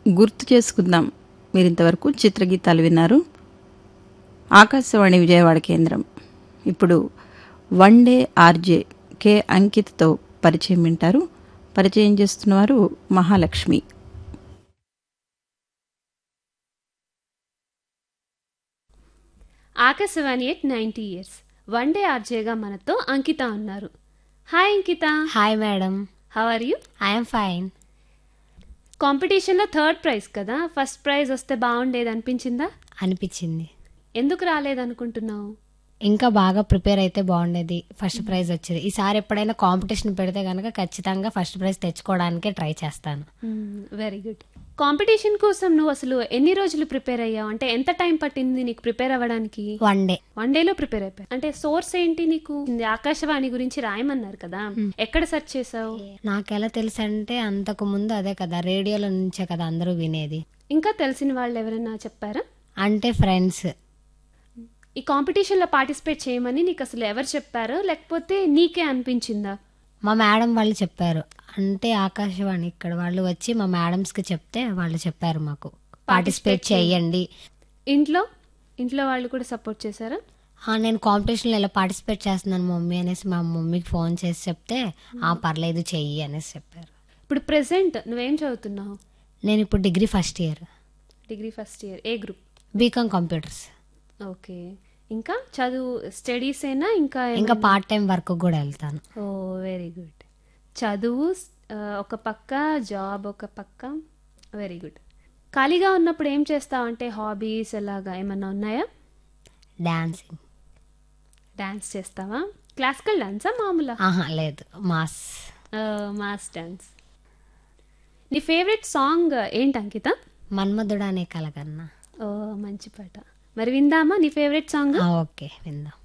గుర్తు చేసుకుందాం మీరు ఇంతవరకు చిత్రగీతాలు విన్నారు ఆకాశవాణి విజయవాడ కేంద్రం ఇప్పుడు వన్ డే ఆర్జే కె అంకిత్తో పరిచయం వింటారు పరిచయం చేస్తున్నవారు Mahalakshmi Akashvani at ninety years one day ఆర్జేగా మనతో అంకిత ఉన్నారు hi Ankita hi madam how are you I'm fine కాంపిటీషన్లో థర్డ్ ప్రైజ్ కదా ఫస్ట్ ప్రైజ్ వస్తే బాగుండేది అనిపించిందా అనిపించింది ఎందుకు రాలేదనుకుంటున్నావు ఇంకా బాగా ప్రిపేర్ అయితే బాగుండేది ఫస్ట్ ప్రైజ్ వచ్చేది ఈసారి ఎప్పుడైనా కాంపిటీషన్ పెడితే కనుక ఖచ్చితంగా ఫస్ట్ ప్రైజ్ తెచ్చుకోవడానికే ట్రై చేస్తాను వెరీ గుడ్ కాంపిటీషన్ కోసం నువ్వు అసలు ఎన్ని రోజులు ప్రిపేర్ అయ్యావు అంటే ఎంత టైం పట్టింది నీకు ప్రిపేర్ అవ్వడానికి వన్ డే వన్ డేలో ప్రిపేర్ అయిపోయా అంటే సోర్స్ ఏంటి నీకు ఇది ఆకాశవాణి గురించి రాయమన్నారు కదా ఎక్కడ సెర్చ్ చేసావు నాకెలా తెలుసు అంటే అంతకు ముందు అదే కదా రేడియోలో నుంచే కదా అందరూ వినేది ఇంకా తెలిసిన వాళ్ళు ఎవరైనా చెప్పారా అంటే ఫ్రెండ్స్ ఈ కాంపిటీషన్లో పార్టిసిపేట్ చేయమని నీకు అసలు ఎవరు చెప్పారు లేకపోతే నీకే అనిపించిందా మా మేడం వాళ్ళు చెప్పారు అంటే ఆకాశవాణి ఇక్కడ వాళ్ళు వచ్చి మా మేడమ్స్కి చెప్తే వాళ్ళు చెప్పారు మాకు పార్టిసిపేట్ చేయండి ఇంట్లో ఇంట్లో వాళ్ళు కూడా సపోర్ట్ చేశారా ఆ, నేను కాంపిటీషన్లో ఇలా పార్టిసిపేట్ చేస్తున్నాను మమ్మీ అనేసి మా మమ్మీకి ఫోన్ చేసి చెప్తే ఆ పర్లేదు చెయ్యి అనేసి చెప్పారు ఇప్పుడు ప్రెసెంట్ నువ్వేం చదువుతున్నావు నేను ఇప్పుడు degree first year degree first year ఏ గ్రూప్ బీకామ్ కంప్యూటర్స్ ఓకే ఇంకా చదువు స్టడీస్ అయినా ఇంకా ఇంకా పార్ట్ టైం వర్క్ కూడా వెళ్తాను ఓ వెరీ గుడ్ చదువు ఆ, ఒక పక్క జాబ్ ఒక పక్క వెరీ గుడ్ ఖాళీగా ఉన్నప్పుడు ఏం చేస్తావు అంటే హాబీస్ ఎలాగా ఏమన్నా ఉన్నాయా డాన్సింగ్ డాన్స్ చేస్తావా క్లాసికల్ డాన్సా మామూలా ఆహా లేదు మాస్ మాస్ డాన్స్ నీ ఫేవరెట్ సాంగ్ ఏంటి అంకిత మన్మధుడు అనే కలగన్నా ఓ మంచి పాట మరి విందామా నీ ఫేవరెట్ సాంగ్ ఆ, ఓకే విందాం